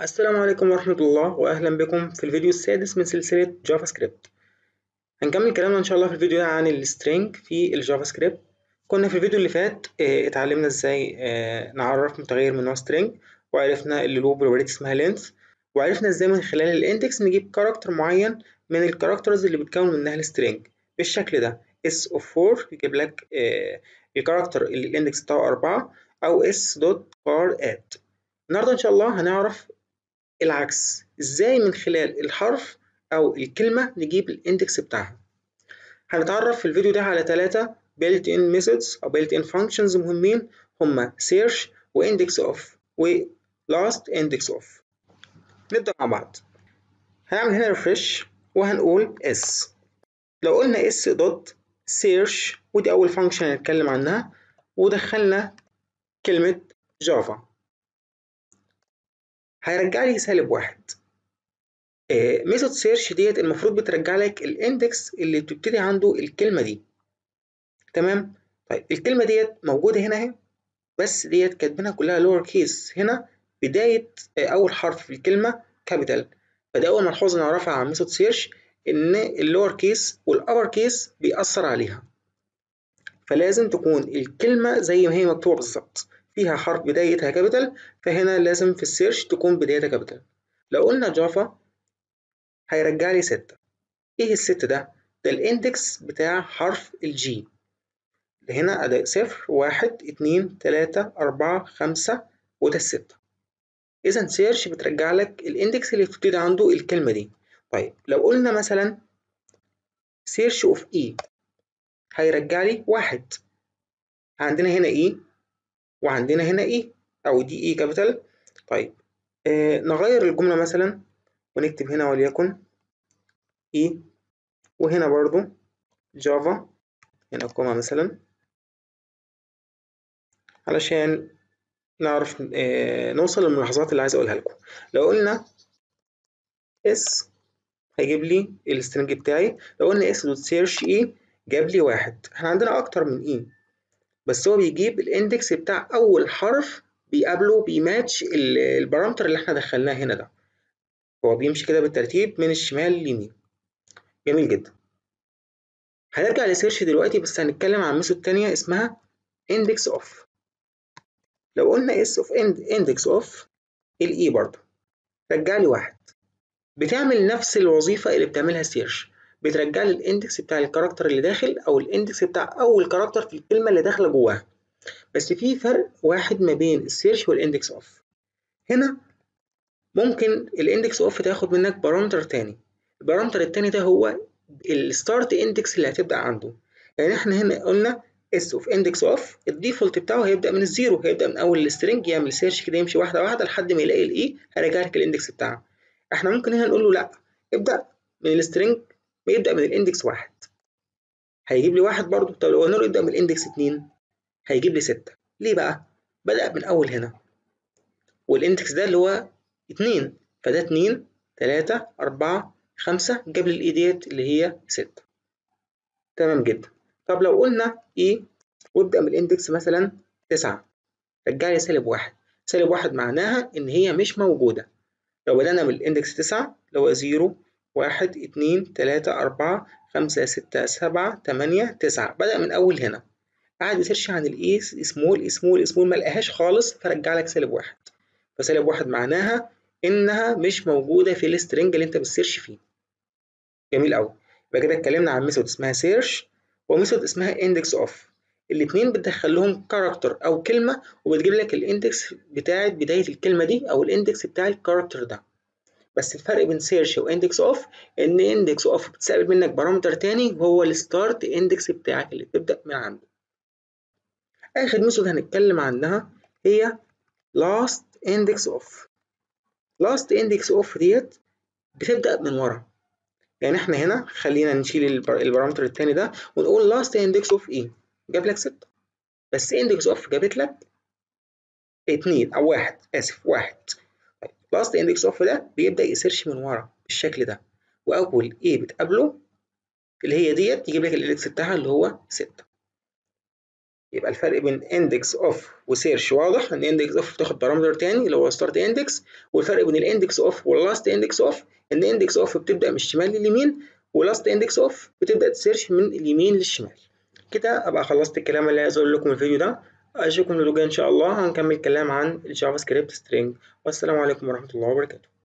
السلام عليكم ورحمة الله وأهلا بكم في الفيديو السادس من سلسلة جافا سكريبت هنكمل كلامنا إن شاء الله في الفيديو ده عن السترينج في الجافا سكريبت كنا في الفيديو اللي فات اه اتعلمنا ازاي اه نعرف متغير من نوع سترينج وعرفنا اللي له بروبرتي اسمها لينث وعرفنا ازاي من خلال الاندكس نجيب كاركتر معين من الكاركترز اللي بتكون منها السترينج بالشكل ده اس اوف 4 يجيب لك اه الكاركتر اللي الاندكس بتاعه 4 أو اس دوت bar at النهارده إن شاء الله هنعرف العكس ازاي من خلال الحرف او الكلمة نجيب الاندكس بتاعها هنتعرف في الفيديو ده على ثلاثة built in methods او built in functions مهمين هما search و index of و last index of نبدأ مع بعض هنعمل هنا refresh وهنقول s لو قلنا s دوت search ودي أول فانكشن هنتكلم عنها ودخلنا كلمة جافا هيرجع لي سالب واحد ميثود سيرش ديت المفروض بترجع لك الاندكس اللي بتبتدي عنده الكلمة دي تمام طيب الكلمة ديت موجودة هنا اهي بس ديت كاتبينها كلها لور كيس هنا بداية أول حرف في الكلمة كابيتال فده أول ملحوظة نعرفها عن ميثود سيرش إن اللور كيس والأبر كيس بيأثر عليها فلازم تكون الكلمة زي ما هي مكتوبة بالظبط فيها حرف بدايتها كابيتال فهنا لازم في السيرش تكون بدايتها كابيتال لو قلنا جافا هيرجع لي ستة ايه الست ده؟ ده الاندكس بتاع حرف الجي هنا أداء صفر واحد اتنين تلاتة أربعة خمسة وده الستة إذا سيرش بترجع لك الاندكس اللي بتبتدي عنده الكلمة دي طيب لو قلنا مثلا سيرش اوف اي هيرجع لي واحد عندنا هنا اي وعندنا هنا اي او دي اي كابيتال طيب آه نغير الجملة مثلا ونكتب هنا وليكن اي وهنا برضو جافا هنا كوما مثلا علشان نعرف آه نوصل للملاحظات اللي عايز اقولها لكم لو قلنا اس هيجيب لي السترنج بتاعي لو قلنا اس دوت سيرش اي جاب لي واحد احنا عندنا اكتر من اي بس هو بيجيب الاندكس بتاع اول حرف بيقابله بيماتش البارامتر اللي احنا دخلناه هنا ده هو بيمشي كده بالترتيب من الشمال لليمين جميل جدا هنرجع لسيرش دلوقتي بس هنتكلم عن ميثود تانية اسمها index of لو قلنا s of index of الاي برضه رجع لي واحد بتعمل نفس الوظيفة اللي بتعملها سيرش بترجع لي الاندكس بتاع الكاركتر اللي داخل او الاندكس بتاع اول كاركتر في الكلمة اللي داخلة جواها بس في فرق واحد ما بين السيرش والاندكس اوف هنا ممكن الاندكس اوف تاخد منك بارامتر تاني البارامتر التاني ده هو الستارت اندكس اللي هتبدا عنده يعني احنا هنا قلنا اس اوف اندكس اوف الديفولت بتاعه هيبدا من الزيرو هيبدا من اول السترنج يعمل سيرش كده يمشي واحده واحده لحد ما يلاقي الاي هيرجع لك الاندكس بتاعه احنا ممكن هنا نقول له لا ابدا من السترنج بيبدا من الاندكس واحد هيجيب لي واحد برضه طب لو قلنا له ابدا من الاندكس اتنين هيجيب لي ستة ليه بقى؟ بدأ من أول هنا والاندكس ده اللي هو اتنين فده اتنين تلاتة أربعة خمسة جاب لي الإي ديت اللي هي ستة تمام جدا طب لو قلنا إي وابدأ من الاندكس مثلا تسعة رجع لي سالب واحد سالب واحد معناها إن هي مش موجودة لو بدأنا من الاندكس تسعة اللي هو زيرو واحد اتنين تلاتة أربعة خمسة ستة سبعة تمانية تسعة بدأ من أول هنا قعد يسيرش عن الاي سمول سمول سمول ما لقاهاش خالص فرجع لك سالب واحد فسالب واحد معناها انها مش موجوده في السترنج اللي انت بتسيرش فيه جميل قوي يبقى كده اتكلمنا عن ميثود اسمها سيرش وميثود اسمها اندكس اوف الاثنين بتدخل لهم كاركتر او كلمه وبتجيب لك الاندكس بتاعت بدايه الكلمه دي او الاندكس بتاع الكاركتر ده بس الفرق بين سيرش واندكس اوف ان اندكس اوف بتستقبل منك بارامتر تاني وهو الستارت اندكس بتاعك اللي بتبدا من عنده آخر ميثود هنتكلم عنها هي last index of last index of ديت بتبدأ من ورا يعني احنا هنا خلينا نشيل البارامتر التاني ده ونقول last index of ايه جاب لك ستة بس index of جابت لك اتنين أو واحد آسف واحد طيب last index of ده بيبدأ يسيرش من ورا بالشكل ده وأول ايه بتقابله اللي هي ديت يجيب لك الاندكس بتاعها اللي هو ستة يبقى الفرق بين اندكس اوف وسيرش واضح ان اندكس اوف بتاخد بارامتر تاني اللي هو ستارت اندكس والفرق بين الاندكس اوف واللاست اندكس اوف ان اندكس اوف بتبدا من الشمال لليمين ولاست اندكس اوف بتبدا تسيرش من اليمين للشمال كده ابقى خلصت الكلام اللي عايز اقول لكم الفيديو ده اشوفكم الفيديو الجاي ان شاء الله هنكمل كلام عن الجافا سكريبت سترينج والسلام عليكم ورحمه الله وبركاته